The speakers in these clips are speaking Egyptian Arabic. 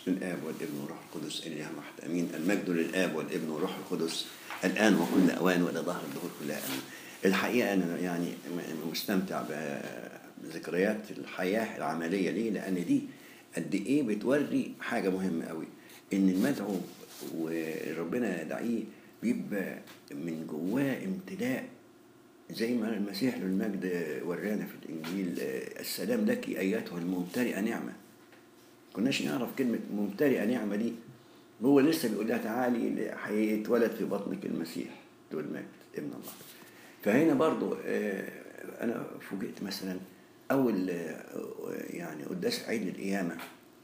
للآب والابن والروح القدس إله واحد أمين المجد للآب والابن والروح القدس الآن وكل أوان وإلى ظهر الدهور كلها أمين الحقيقة أنا يعني م- مستمتع بذكريات الحياة العملية ليه؟ لأن دي قد إيه بتوري حاجة مهمة قوي إن المدعو وربنا يدعيه بيبقى من جواه امتلاء زي ما المسيح له المجد ورانا في الإنجيل آه، السلام لك أيتها الممتلئة نعمة كناش نعرف كلمة ممتلئة نعمة دي هو لسه بيقول لها تعالي هيتولد في بطنك المسيح له المجد ابن الله فهنا برضو آه، أنا فوجئت مثلا أول آه، يعني قداس عيد القيامة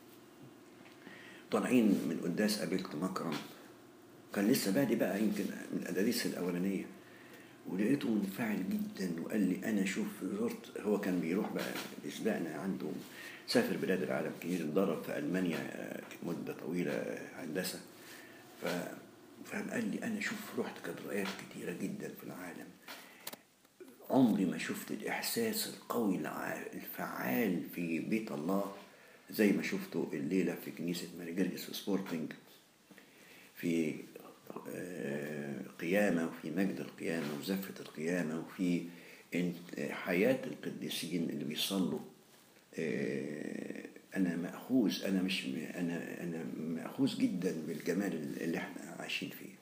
طالعين من قداس قابلت مكرم كان لسه بادي بقى يمكن من الأداريس الأولانية ولقيته منفعل جدا وقال لي انا شوف زرت هو كان بيروح بقى بيسبقنا عنده سافر بلاد العالم كتير اتدرب في المانيا آه، مده طويله آه، هندسه ف فقال لي انا شوف رحت كاتدرائيات كتيره جدا في العالم عمري ما شفت الاحساس القوي الع- الفعال في بيت الله زي ما شفته الليله في كنيسه ماري جرجس في سبورتنج في آه، قيامة وفي مجد القيامة وزفة القيامة وفي إن- حياة القديسين اللي بيصلوا آه، أنا مأخوذ أنا مش م- أنا أنا مأخوذ جدا بالجمال اللي إحنا عايشين فيه.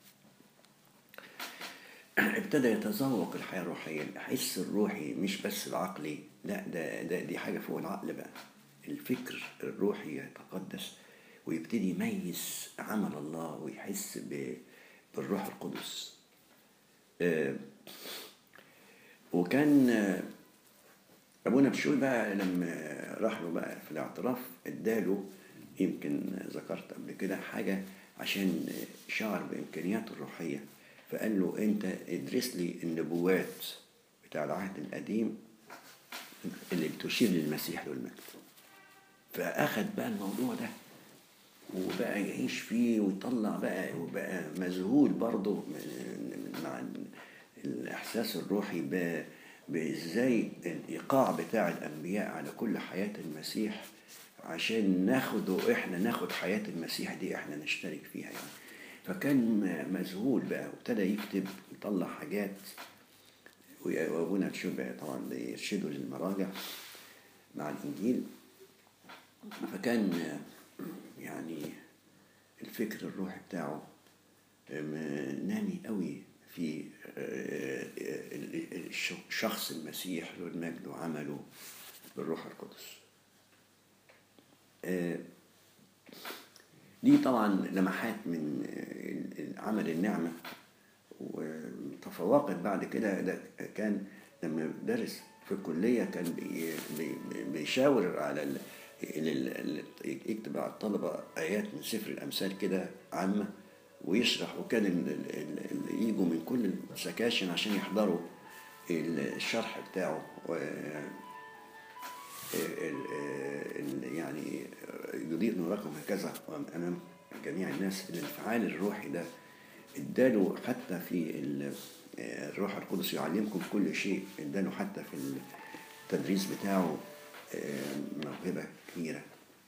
ابتدى يتذوق الحياة الروحية الحس الروحي مش بس العقلي لا ده, ده دي حاجة فوق العقل بقى الفكر الروحي يتقدس ويبتدي يميز عمل الله ويحس ب- بالروح القدس آه، وكان آه، ابونا بشوي بقى لما راح له بقى في الاعتراف اداله يمكن ذكرت قبل كده حاجه عشان شعر بامكانياته الروحيه فقال له انت ادرس لي النبوات بتاع العهد القديم اللي بتشير للمسيح له المجد فاخد بقى الموضوع ده وبقى يعيش فيه ويطلع بقى وبقى مذهول برضه من- مع الإحساس الروحي ب- بإزاي الإيقاع بتاع الأنبياء على كل حياة المسيح عشان ناخده إحنا ناخد حياة المسيح دي إحنا نشترك فيها يعني فكان م- مذهول بقى وابتدى يكتب يطلع حاجات وأبونا تشوبة طبعا بيرشده للمراجع مع الإنجيل فكان يعني الفكر الروحي بتاعه نامي قوي في شخص المسيح له المجد وعمله بالروح القدس دي طبعا لمحات من عمل النعمة وتفوقت بعد كده ده كان لما درس في الكلية كان بي- بي- بيشاور على ال- ال- ال- يكتب على الطلبة آيات من سفر الأمثال كده عامة ويشرح وكان ال- ال- ال- يجوا من كل السكاشن عشان يحضروا الشرح بتاعه و- ال- ال- يعني يضيء نوركم هكذا امام جميع الناس الانفعال الروحي ده اداله حتى في ال- الروح القدس يعلمكم كل شيء اداله حتى في التدريس بتاعه موهبه كبيره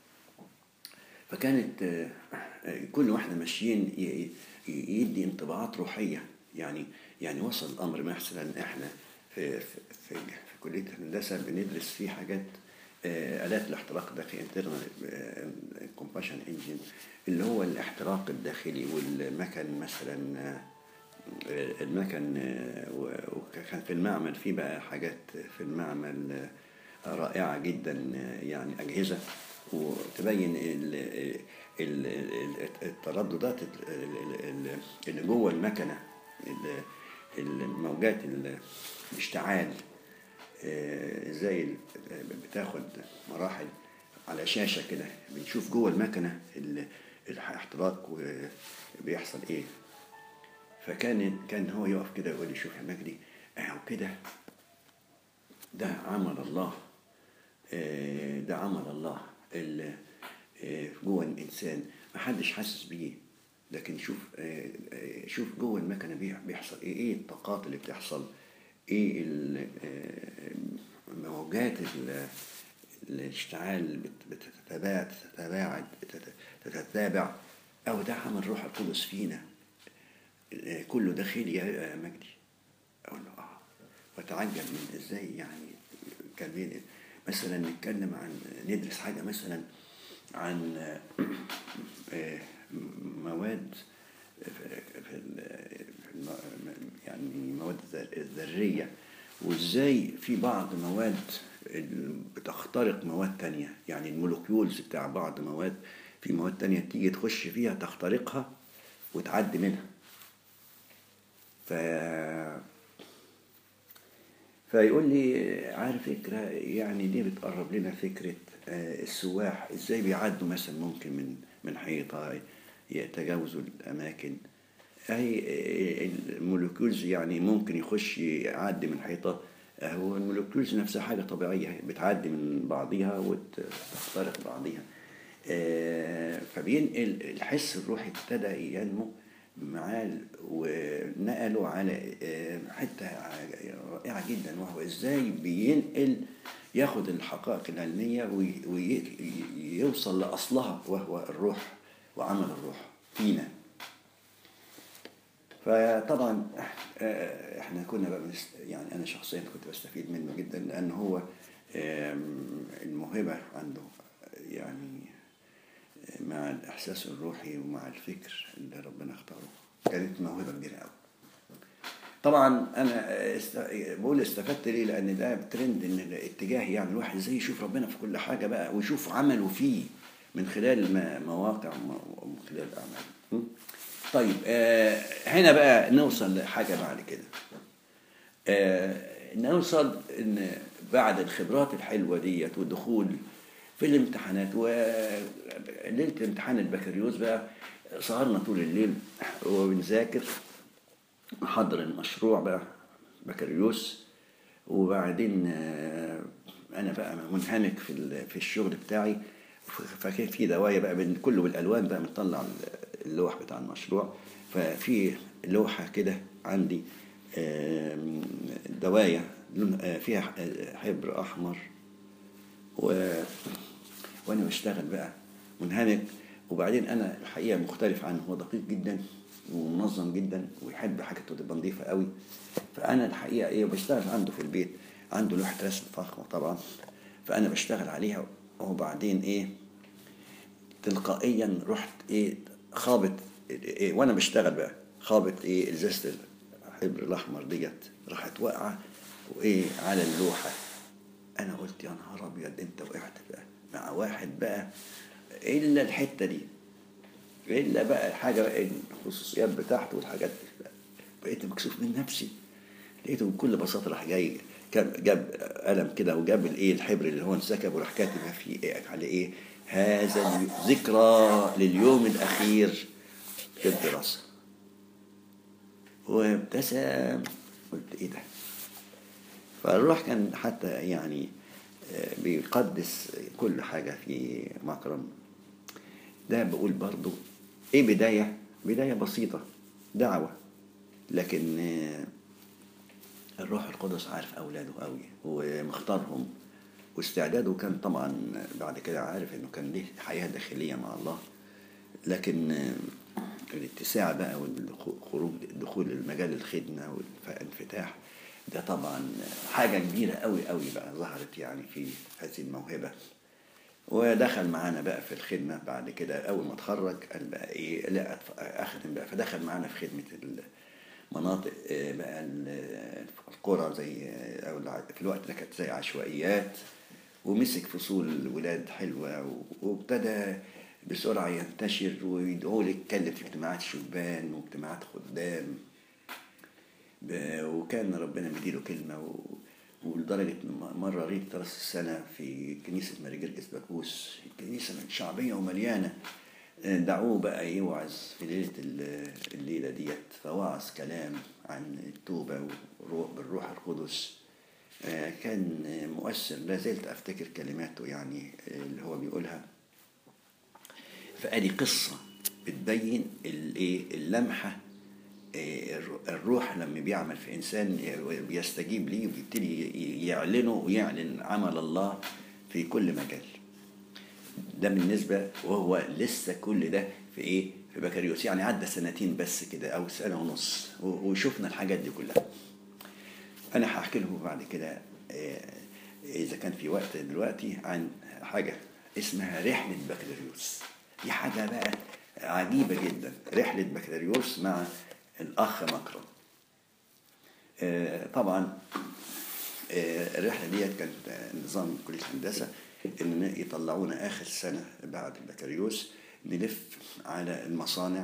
فكانت آه، آه، كل واحنا ماشيين ي- ي- يدي انطباعات روحيه يعني يعني وصل الامر مثلا احنا في في, في, في كليه الهندسه بندرس فيه حاجات آه، الات الاحتراق الداخلي انترنال كومباشن انجن اللي هو الاحتراق الداخلي والمكن مثلا آه، المكن آه، و- وكان في المعمل في بقى حاجات في المعمل آه، رائعة جدا آه، يعني أجهزة وتبين ال- ال- ال- الترددات ال- ال- ال- اللي جوه المكنة ال- الموجات ال- الاشتعال آه، ازاي ال- بتاخد مراحل على شاشة كده بنشوف جوه المكنة ال- الاحتراق وبيحصل ايه فكان كان هو يقف كده يقول لي شوف يا مجدي اهو كده ده عمل الله آه، ده عمل الله ال- آه، جوه الانسان ما حدش حاسس بيه لكن شوف آه، آه، شوف جوه المكنه بي- بيحصل ايه ايه الطاقات اللي بتحصل ايه ال- آه، موجات ال- الاشتعال بت- بتتباعد تتباعد بتت- تتتابع أو ده عمل روح القدس فينا آه، كله داخلي يا مجدي أقول له آه وأتعجب من إزاي يعني كان بين مثلا نتكلم عن ندرس حاجة مثلا عن آه، آه، مواد في في ال- في الم- يعني مواد الذ- الذرية وازاي في بعض مواد ال- بتخترق مواد تانية يعني المولكيولز بتاع بعض مواد في مواد تانية تيجي تخش فيها تخترقها وتعدي منها ف فيقول لي عارف فكرة يعني دي بتقرب لنا فكرة آه، السواح ازاي بيعدوا مثلا ممكن من من حيطة يتجاوزوا الأماكن أي آه، المولكيولز يعني ممكن يخش يعدي من حيطة آه، هو المولكيولز نفسها حاجة طبيعية بتعدي من بعضها وتخترق بعضها آه، فبينقل الحس الروحي ابتدى ينمو معاه ونقلوا على آه، حتة رائعة جدا وهو ازاي بينقل ياخد الحقائق العلمية ويوصل لأصلها وهو الروح وعمل الروح فينا فطبعا آه، احنا كنا بقى بنست... يعني انا شخصيا كنت بستفيد منه جدا لان هو آم، الموهبه عنده يعني مع الاحساس الروحي ومع الفكر اللي ربنا اختاره كانت موهبه كبيره قوي طبعا انا است... بقول استفدت ليه لان ده ترند ان الاتجاه يعني الواحد ازاي يشوف ربنا في كل حاجه بقى ويشوف عمله فيه من خلال ما- مواقع ومن خلال اعمال م? طيب آه هنا بقى نوصل لحاجه بعد كده آه نوصل ان بعد الخبرات الحلوه ديت والدخول في الامتحانات وليله امتحان البكالوريوس بقى سهرنا طول الليل وبنذاكر نحضر المشروع بقى بكالوريوس وبعدين آه، انا بقى منهمك في ال- في الشغل بتاعي ف- فكان في دوايه بقى بين كله بالالوان بقى بنطلع اللوح بتاع المشروع ففي لوحه كده عندي آم، دوايه لون- آه، فيها حبر احمر و... وانا بشتغل بقى منهمك وبعدين انا الحقيقه مختلف عنه هو دقيق جدا ومنظم جدا ويحب حاجته تبقى نظيفه قوي فانا الحقيقه ايه بشتغل عنده في البيت عنده لوحه رسم فخمه طبعا فانا بشتغل عليها وبعدين ايه تلقائيا رحت ايه خابط إيه وانا بشتغل بقى خابط ايه ازازه الحبر الاحمر ديت راحت واقعه وايه على اللوحه انا قلت يا نهار ابيض انت وقعت بقى مع واحد بقى الا الحته دي الا بقى الحاجه بقى الخصوصيات بتاعته والحاجات دي بقيت مكسوف من نفسي لقيته بكل بساطه راح جاي كان- جاب قلم كده وجاب الايه الحبر اللي هو انسكب وراح كاتب فيه إيه على ايه هذا اليو- ذكرى لليوم الاخير في الدراسه وابتسم قلت ايه ده فالروح كان حتى يعني آه، بيقدس كل حاجة في مكرم ده بقول برضو ايه بداية بداية بسيطة دعوة لكن آه، الروح القدس عارف أولاده قوي ومختارهم واستعداده كان طبعا بعد كده عارف انه كان ليه حياة داخلية مع الله لكن آه، الاتساع بقى والخروج دخول المجال الخدمة والانفتاح ده طبعا حاجة كبيرة قوي قوي بقى ظهرت يعني في هذه الموهبة ودخل معانا بقى في الخدمة بعد كده أول ما اتخرج قال بقى إيه لا أتف- أخدم بقى فدخل معانا في خدمة المناطق آه، بقى ال- القرى زي أو الع- في الوقت ده كانت زي عشوائيات ومسك فصول الولاد حلوة و- وابتدى بسرعة ينتشر ويدعوا لي يتكلم في اجتماعات شبان واجتماعات خدام ب- وكان ربنا مديله كلمة و... ولدرجة إن مرة غيب راس السنة في كنيسة ماري جرجس باكوس كنيسة شعبية ومليانة دعوه بقى يوعظ في ليلة ال- الليلة ديت فوعظ كلام عن التوبة والروح- بالروح القدس آه، كان مؤثر لا زلت أفتكر كلماته يعني اللي هو بيقولها فادي قصه بتبين الايه اللمحه إيه، الر- الروح لما بيعمل في انسان بيستجيب ليه وبيبتدي ي- يعلنه ويعلن عمل الله في كل مجال ده بالنسبه وهو لسه كل ده في ايه في بكالوريوس يعني عدى سنتين بس كده او سنه ونص و- وشفنا الحاجات دي كلها انا هحكي لكم بعد كده آه، اذا كان في وقت دلوقتي عن حاجه اسمها رحله بكالوريوس دي حاجه بقى عجيبه جدا رحله بكالوريوس مع الاخ مكرم آه، طبعا آه، الرحله ديت كانت آه، نظام كليه الهندسه ان يطلعونا اخر سنه بعد البكالوريوس نلف على المصانع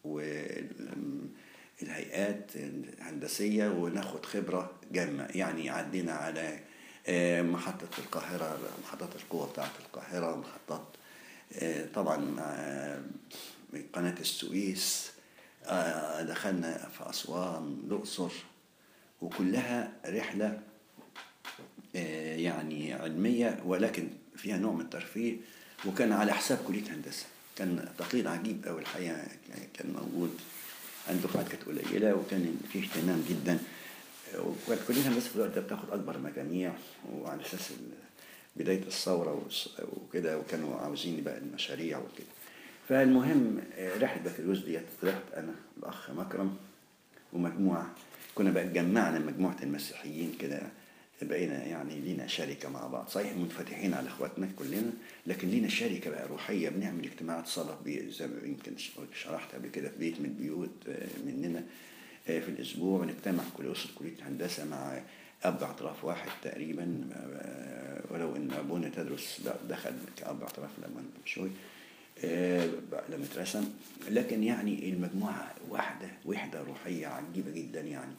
والهيئات الهندسيه وناخد خبره جامه يعني عدينا على آه، محطه القاهره محطات القوه بتاعه القاهره محطات آه، طبعا آه، قناه السويس آه، دخلنا في اسوان الاقصر وكلها رحله آه، يعني علمية ولكن فيها نوع من الترفيه وكان على حساب كلية هندسة كان تقليد عجيب أوي الحقيقة كان موجود عند دفعات كانت قليلة وكان فيه اهتمام جدا آه، وكانت كلية هندسة في الوقت ده بتاخد أكبر مجاميع وعلى أساس ال- بداية الثورة والس- وكده وكانوا عاوزين بقى المشاريع وكده فالمهم آه، رحلة بكالوريوس ديت طلعت أنا الأخ مكرم ومجموعة كنا بقى اتجمعنا مجموعة المسيحيين كده بقينا يعني لينا شركة مع بعض صحيح منفتحين على اخواتنا كلنا لكن لينا شركة بقى روحية بنعمل اجتماعات صلاة بي- زي ما يمكن شرحت قبل كده في بيت من البيوت آه، مننا آه، في الأسبوع بنجتمع كل أسرة كلية الهندسة مع أب اعتراف واحد تقريبا آه، ولو إن أبونا تدرس دخل كأب اعتراف لما شوي آه، لما اترسم لكن يعني المجموعة واحدة وحدة روحية عجيبة جدا يعني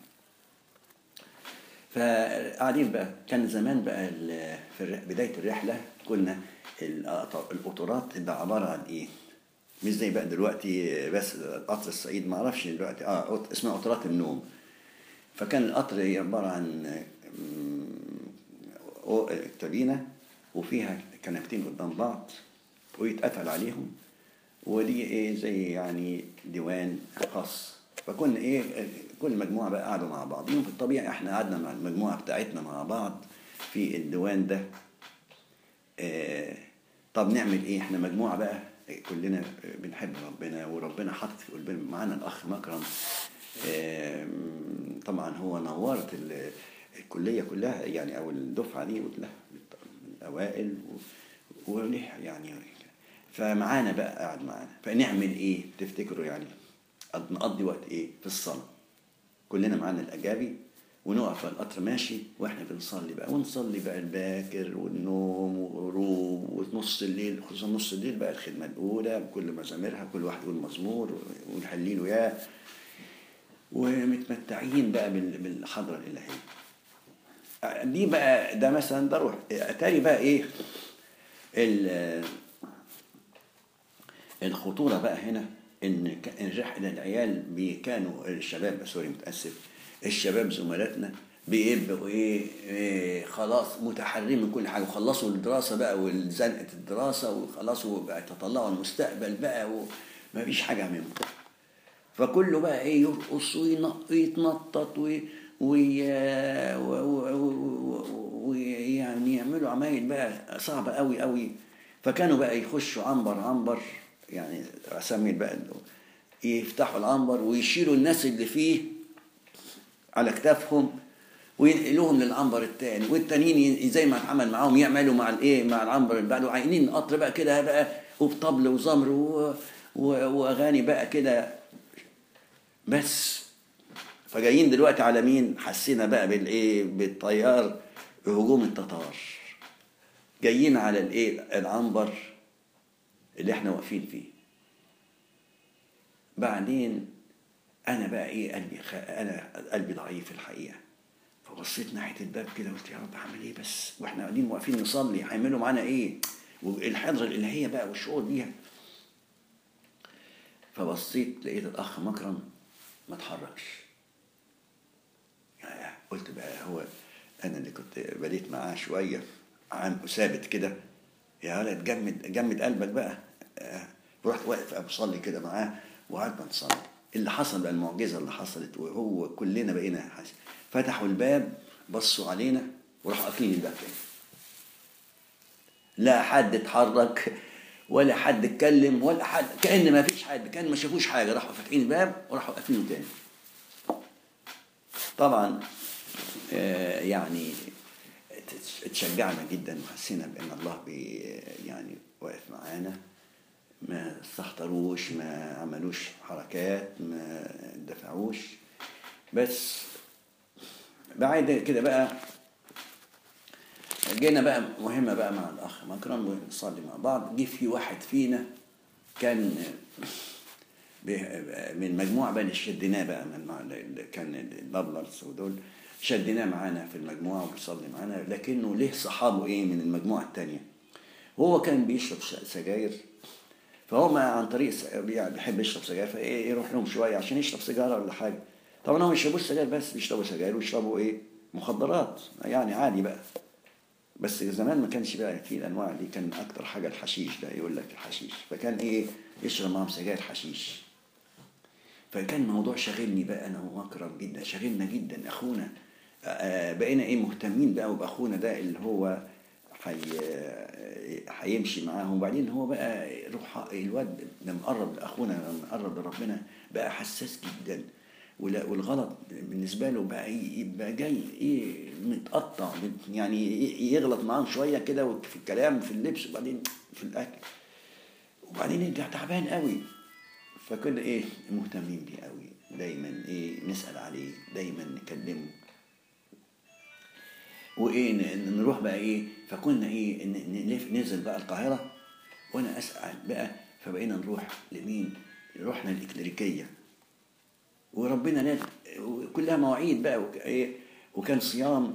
فقاعدين بقى كان زمان بقى ال- في الر- بداية الرحلة كنا القط- القطارات تبقى عبارة عن إيه؟ مش زي بقى دلوقتي بس قطر الصعيد ما اعرفش دلوقتي اه قط- اسمها قطارات النوم فكان القطر عبارة عن مم، أو- كابينة وفيها كنبتين قدام بعض ويتقفل عليهم ودي ايه زي يعني ديوان خاص فكنا ايه كل مجموعه بقى قعدوا مع بعضهم في الطبيعي احنا قعدنا مع المجموعه بتاعتنا مع بعض في الديوان ده آه طب نعمل ايه احنا مجموعه بقى كلنا بنحب ربنا وربنا حاطط في قلبنا معانا الاخ مكرم آه طبعا هو نورت ال- الكليه كلها يعني او الدفعه دي كلها من الاوائل و- وله يعني فمعانا بقى قاعد معانا فنعمل ايه تفتكروا يعني نقضي وقت ايه في الصلاه كلنا معانا الاجابي ونقف على القطر ماشي واحنا بنصلي بقى ونصلي بقى الباكر والنوم وغروب ونص الليل خصوصا نص الليل بقى الخدمه الاولى بكل مزاميرها كل واحد يقول مزمور ونحلي له اياه ومتمتعين بقى بال- بالحضره الالهيه دي بقى ده مثلا ده روح اتاري بقى ايه ال- الخطوره بقى هنا ان ك- إن الرحله العيال بي- كانوا الشباب سوري متاسف الشباب زملاتنا بيبقوا ايه, إيه خلاص متحررين من كل حاجه وخلصوا الدراسه بقى وزنقه الدراسه وخلصوا بقى تطلعوا المستقبل بقى وما فيش حاجه منهم فكله بقى ايه يرقص وين- ويتنطط وي- وي- و- و- و- ويعني يعملوا عمايل بقى صعبة قوي قوي فكانوا بقى يخشوا عنبر عنبر يعني اسمي بقى انه يفتحوا العنبر ويشيلوا الناس اللي فيه على كتافهم وينقلوهم للعنبر التاني والتانيين ي- زي ما اتعمل معاهم يعملوا مع الايه مع العنبر اللي بعده عاينين قطر بقى كده بقى وبطبل وزمر و... و... واغاني بقى كده بس فجايين دلوقتي على مين حسينا بقى بالايه بالطيار بهجوم التتار جايين على الايه العنبر اللي احنا واقفين فيه بعدين انا بقى ايه قلبي خ... انا قلبي ضعيف الحقيقه فبصيت ناحيه الباب كده قلت يا رب هعمل ايه بس واحنا قاعدين واقفين نصلي هيعملوا معانا ايه والحضره الالهيه بقى والشعور بيها فبصيت لقيت الاخ مكرم ما اتحركش يعني قلت بقى هو انا اللي كنت بديت معاه شويه عام ثابت كده يا ولد جمد جمد قلبك بقى آه، رحت واقف بصلي كده معاه وقعدنا نصلي اللي حصل بقى المعجزه اللي حصلت وهو كلنا بقينا حس... فتحوا الباب بصوا علينا وراحوا قافلين الباب تاني لا حد اتحرك ولا حد اتكلم ولا حد كأن ما فيش حد كأن ما شافوش حاجة راحوا فاتحين الباب وراحوا قافلينه تاني طبعا آه، يعني ت- اتشجعنا جدا وحسينا بان الله بي يعني واقف معانا ما استهتروش ما عملوش حركات ما دفعوش بس بعد كده بقى جينا بقى مهمة بقى مع الأخ مكرم ونصلي مع بعض جه في واحد فينا كان ب- من مجموعة بقى اللي شديناه بقى من مع اللي كان البابلرز ودول شديناه معانا في المجموعة وبيصلي معانا لكنه ليه صحابه إيه من المجموعة التانية هو كان بيشرب س- سجاير فهو ما عن طريق س- يعني بيحب يشرب سجاير فايه يروح لهم شويه عشان يشرب سيجاره ولا حاجه طبعا هم ما يشربوش سجاير بس بيشربوا سجاير ويشربوا ايه مخدرات يعني عادي بقى بس زمان ما كانش بقى في الانواع دي كان اكتر حاجه الحشيش ده يقول لك الحشيش فكان ايه يشرب معاهم سجاير حشيش فكان الموضوع شاغلني بقى انا ومكرم جدا شاغلنا جدا اخونا آه، بقينا ايه مهتمين بقى وباخونا ده اللي هو حي... هيمشي معاهم وبعدين هو بقى روح الواد لما قرب لاخونا لما قرب لربنا بقى حساس جدا ولا- والغلط بالنسبه له بقى ي- يبقى جاي ايه متقطع يعني ي- يغلط معاهم شويه كده في الكلام في اللبس وبعدين في الاكل وبعدين يرجع تعبان قوي فكنا ايه مهتمين بيه قوي دايما ايه نسال عليه دايما نكلمه وايه ن- نروح بقى ايه فكنا ايه ن- نلف ننزل بقى القاهره وانا اسال بقى فبقينا نروح لمين رحنا الإكليريكية وربنا ناد كلها مواعيد بقى وك- إيه وكان صيام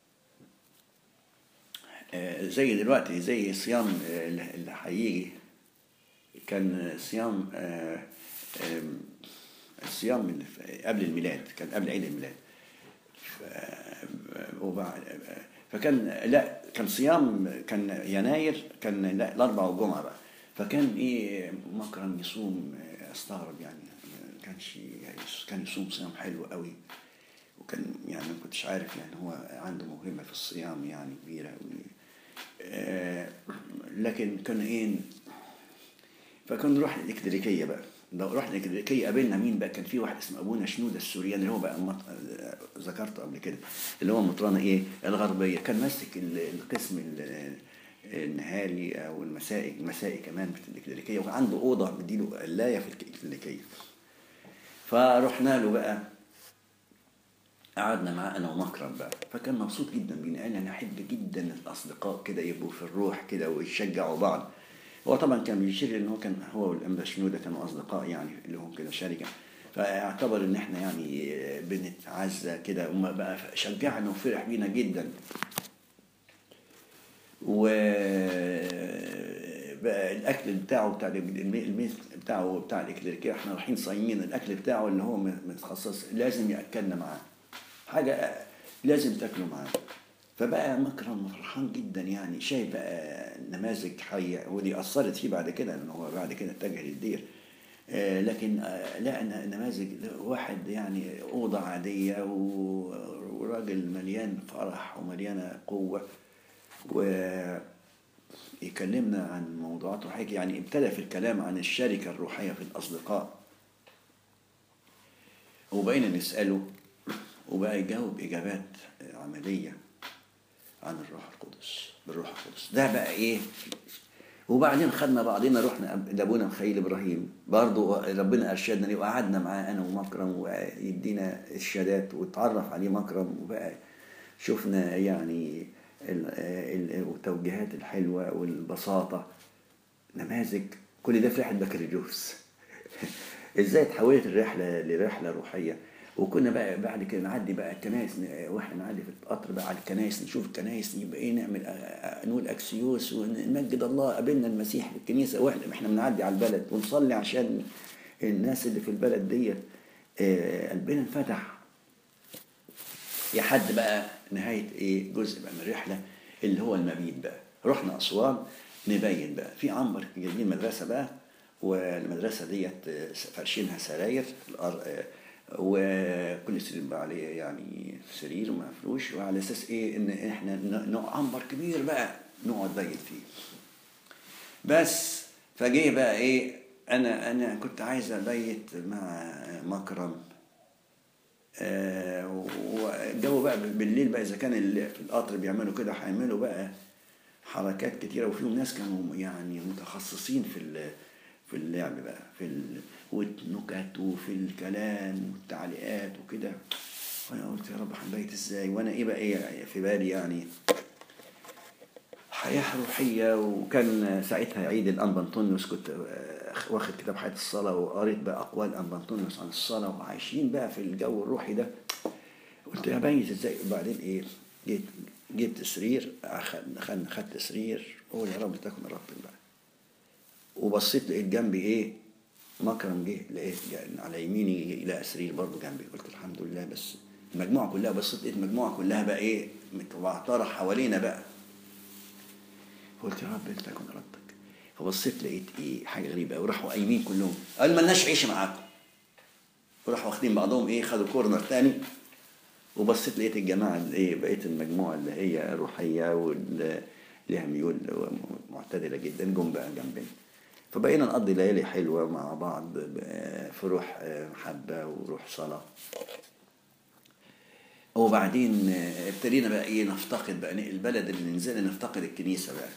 آه، زي دلوقتي زي صيام آه، اللي اللي هيجي كان صيام آه، آم، الصيام اللي في- قبل الميلاد كان قبل عيد الميلاد ف- وبعد فكان لا كان صيام كان يناير كان لا الاربع والجمعه بقى فكان ايه مكرم يصوم آه، استغرب يعني ما كانش كان يصوم صيام حلو قوي وكان يعني ما كنتش عارف يعني هو عنده موهبه في الصيام يعني كبيره قوي آه، لكن كان ايه فكنا نروح الإكليريكية بقى لو رحنا الإكليريكية قابلنا مين بقى كان في واحد اسمه أبونا شنودة السورياني اللي هو بقى مط... ذكرته قبل كده اللي هو مطرانة إيه الغربية كان ماسك ال- القسم ال- النهاري أو المسائي المسائي كمان في الإكليريكية وكان عنده أوضة مديله قلاية في الإكليريكية فرحنا له بقى قعدنا معاه انا ومكرم بقى فكان مبسوط جدا بينا قال انا احب جدا الاصدقاء كده يبقوا في الروح كده ويشجعوا بعض هو طبعا كان بيشير ان هو كان هو والانبا شنوده كانوا اصدقاء يعني لهم كده شركه فاعتبر ان احنا يعني بنتعزى كده وما بقى شجعنا وفرح بينا جدا و بقى الاكل بتاعه بتاع المي- الميز بتاعه بتاع الاكليريكيه احنا رايحين صايمين الاكل بتاعه اللي هو متخصص لازم ياكلنا معاه حاجه لازم تاكله معاه فبقى مكرم فرحان جدا يعني شايف بقى نماذج حيه ودي اثرت فيه بعد كده لان هو بعد كده اتجه للدير آه، لكن آه، لقى ن- نماذج واحد يعني اوضه عاديه و- وراجل مليان فرح ومليانه قوه ويكلمنا عن موضوعات روحيه يعني ابتدى في الكلام عن الشركه الروحيه في الاصدقاء وبقينا نساله وبقى يجاوب اجابات عمليه عن الروح القدس بالروح القدس ده بقى ايه وبعدين خدنا بعضنا رحنا أب- لابونا مخيل ابراهيم برضو ربنا ارشدنا ليه وقعدنا معاه انا ومكرم ويدينا ارشادات واتعرف عليه مكرم وبقى شفنا يعني ال- ال- التوجيهات الحلوه والبساطه نماذج كل ده في رحله بكر جوز ازاي تحولت الرحله لرحله روحيه وكنا بقى بعد كده نعدي بقى الكنائس ن- واحنا نعدي في القطر بقى على الكنائس نشوف الكنائس يبقى ايه نعمل آه، آه، نقول اكسيوس ونمجد الله قابلنا المسيح في الكنيسه واحنا احنا بنعدي على البلد ونصلي عشان الناس اللي في البلد ديت آه، قلبنا انفتح لحد بقى نهاية إيه جزء بقى من الرحلة اللي هو المبيت بقى رحنا أسوان نبين بقى في عنبر جايبين مدرسة بقى والمدرسة ديت آه، فرشينها سراير الأر- آه، وكل سرير بقى عليه يعني سرير ومفروش وعلى أساس إيه إن إحنا ن- ن- عنبر كبير بقى نقعد نبيت فيه بس فجه بقى ايه انا انا كنت عايز ابيت مع مكرم آه، والجو بقى بالليل بقى اذا كان ال- في القطر بيعملوا كده هيعملوا بقى حركات كتيره وفيهم ناس كانوا يعني متخصصين في ال- في اللعب بقى في ال- والنكت وفي الكلام والتعليقات وكده وانا قلت يا رب هنبيت ازاي وانا ايه بقى ايه في بالي يعني حياة روحية وكان ساعتها عيد الأنبا أنطونيوس كنت آه، واخد كتاب حياة الصلاة وقريت بقى أقوال أنبا أنطونيوس عن الصلاة وعايشين بقى في الجو الروحي ده قلت أميز إزاي وبعدين إيه جيت جبت سرير أخد- خدنا خدت سرير قول يا رب تكن ربك بقى وبصيت لقيت جنبي إيه مكرم جه لقيت جا- على يميني لقى سرير برضه جنبي قلت الحمد لله بس المجموعة كلها بصيت لقيت المجموعة كلها بقى إيه متوعطرة حوالينا بقى قلت يا رب لتكن ردك فبصيت لقيت ايه حاجه غريبه قوي راحوا قايمين كلهم قال مالناش عيش معاكم وراحوا واخدين بعضهم ايه خدوا كورنر تاني وبصيت لقيت الجماعه اللي ايه بقيت المجموعه اللي هي روحيه واللي ليها ميول معتدله جدا جم بقى جنبنا فبقينا نقضي ليالي حلوه مع بعض ب- في روح آه، محبه وروح صلاه وبعدين آه، ابتدينا بقى ايه نفتقد بقى البلد اللي نزلنا نفتقد الكنيسه بقى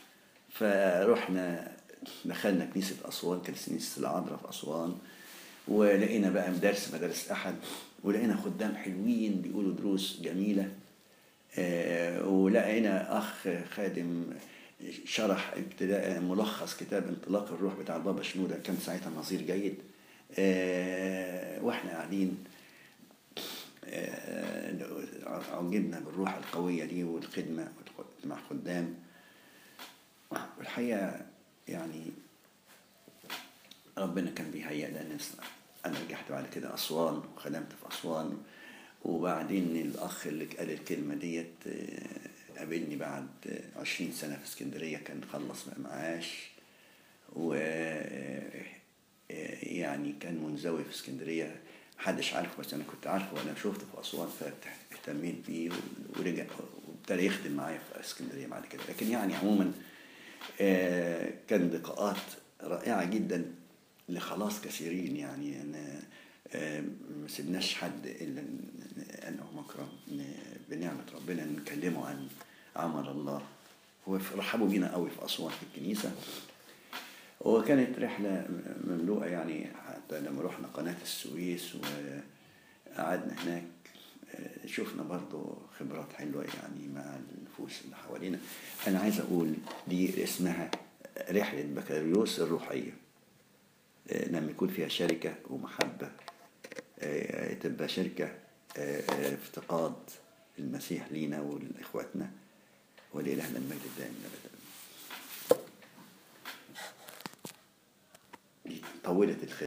فرحنا دخلنا كنيسه اسوان كانت كنيسه العذراء في اسوان ولقينا بقى مدارس مدارس احد ولقينا خدام حلوين بيقولوا دروس جميله آه، ولقينا اخ خادم شرح ابتداء ملخص كتاب انطلاق الروح بتاع البابا شنوده كان ساعتها نظير جيد آه، واحنا قاعدين آه، عجبنا بالروح القوية دي والخدمة مع خدام والحقيقة يعني ربنا كان بيهيأ لنا أنا رجعت بعد كده أسوان وخدمت في أسوان وبعدين الأخ اللي قال الكلمة ديت آه، قابلني بعد عشرين سنة في اسكندرية كان خلص بقى معاش و آه، يعني كان منزوي في اسكندرية محدش عارفه بس أنا كنت عارفه وأنا شفته في أسوان فاهتميت بيه ورجع وابتدى يخدم معايا في اسكندرية بعد كده لكن يعني عموما آه، كان لقاءات رائعة جدا لخلاص كثيرين يعني أنا آه، ما سيبناش حد إلا ن- أنا ومكرم ن- بنعمة ربنا نكلمه عن عمل الله ورحبوا بينا قوي في أسوان في الكنيسة وكانت رحلة مملوءة يعني حتى لما رحنا قناة السويس وقعدنا هناك آه، شفنا برضو خبرات حلوة يعني مع النفوس اللي حوالينا أنا عايز أقول دي اسمها رحلة بكالوريوس الروحية آه، لما يكون فيها شركة ومحبة آه، تبقى شركة آه، آه، افتقاد المسيح لينا ولإخواتنا ولإلهنا المجد الدائم أبدا دي طولت الخدمة